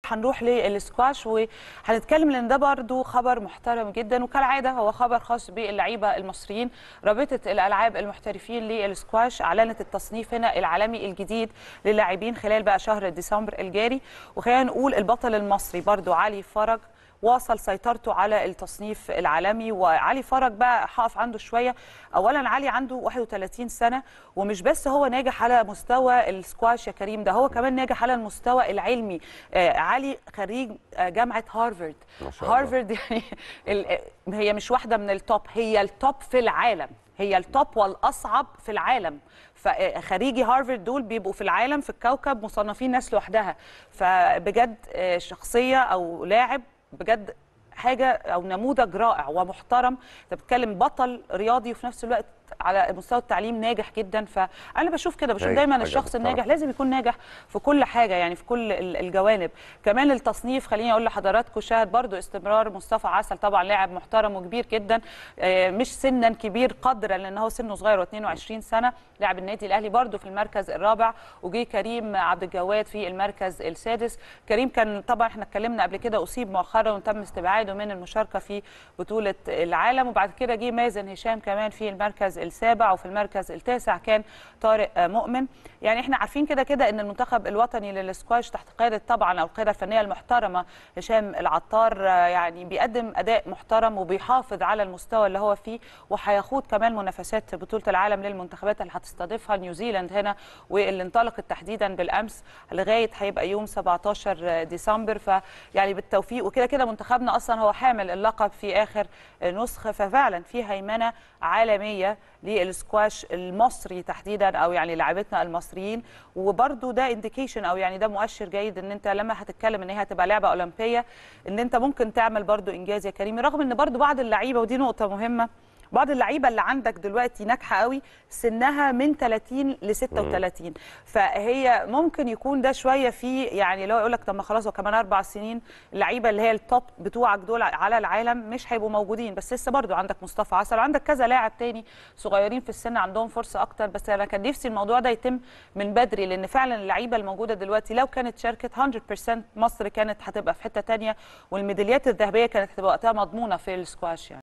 هنروح للسكواش وهنتكلم لان ده برضو خبر محترم جدا وكالعاده هو خبر خاص باللعيبه المصريين رابطه الالعاب المحترفين للسكواش اعلنت التصنيف هنا العالمي الجديد للاعبين خلال بقى شهر ديسمبر الجاري وخلينا نقول البطل المصري برضو علي فرج واصل سيطرته على التصنيف العالمي وعلي فرج بقى هقف عنده شويه اولا علي عنده 31 سنه ومش بس هو ناجح على مستوى السكواش يا كريم ده هو كمان ناجح على المستوى العلمي آه علي خريج آه جامعه هارفارد ما شاء الله. هارفارد يعني ال- هي مش واحده من التوب هي التوب في العالم هي التوب والاصعب في العالم فخريجي هارفارد دول بيبقوا في العالم في الكوكب مصنفين ناس لوحدها فبجد آه، شخصيه او لاعب بجد حاجه او نموذج رائع ومحترم انت بتتكلم بطل رياضي وفي نفس الوقت على مستوى التعليم ناجح جدا فانا بشوف كده بشوف هايل، دايما حاجة الشخص محترمة. الناجح لازم يكون ناجح في كل حاجه يعني في كل ال- الجوانب كمان التصنيف خليني اقول لحضراتكم شاهد برضو استمرار مصطفى عسل طبعا لاعب محترم وكبير جدا آه، مش سنا كبير قدرا لان هو سنه صغير و22 سنه لاعب النادي الاهلي برضو في المركز الرابع وجي كريم عبد الجواد في المركز السادس كريم كان طبعا احنا اتكلمنا قبل كده اصيب مؤخرا وتم استبعاده من المشاركه في بطوله العالم وبعد كده جه مازن هشام كمان في المركز السابع وفي المركز التاسع كان طارق آه، مؤمن يعني احنا عارفين كده كده ان المنتخب الوطني للسكواش تحت قياده طبعا او القياده الفنيه المحترمه هشام العطار آه، يعني بيقدم اداء محترم وبيحافظ على المستوى اللي هو فيه وهيخوض كمان منافسات بطوله العالم للمنتخبات اللي هتستضيفها نيوزيلاند هنا واللي انطلقت تحديدا بالامس لغايه هيبقى يوم 17 ديسمبر فيعني بالتوفيق وكده كده منتخبنا اصلا هو حامل اللقب في اخر نسخه ففعلا في هيمنه عالميه للسكواش المصري تحديدا او يعني لاعبتنا المصريين وبرده ده انديكيشن او يعني ده مؤشر جيد ان انت لما هتتكلم ان هي هتبقى لعبه اولمبيه ان انت ممكن تعمل برده انجاز يا كريم رغم ان برده بعض اللعيبه ودي نقطه مهمه بعض اللعيبه اللي عندك دلوقتي ناجحه قوي سنها من 30 ل 36 فهي ممكن يكون ده شويه في يعني لو يقول لك طب ما خلاص هو كمان اربع سنين اللعيبه اللي هي التوب بتوعك دول على العالم مش هيبقوا موجودين بس لسه برضو عندك مصطفى عسل وعندك كذا لاعب تاني صغيرين في السن عندهم فرصه اكتر بس انا كان نفسي الموضوع ده يتم من بدري لان فعلا اللعيبه الموجوده دلوقتي لو كانت شاركت 100% مصر كانت هتبقى في حته تانية والميداليات الذهبيه كانت هتبقى وقتها مضمونه في السكواش يعني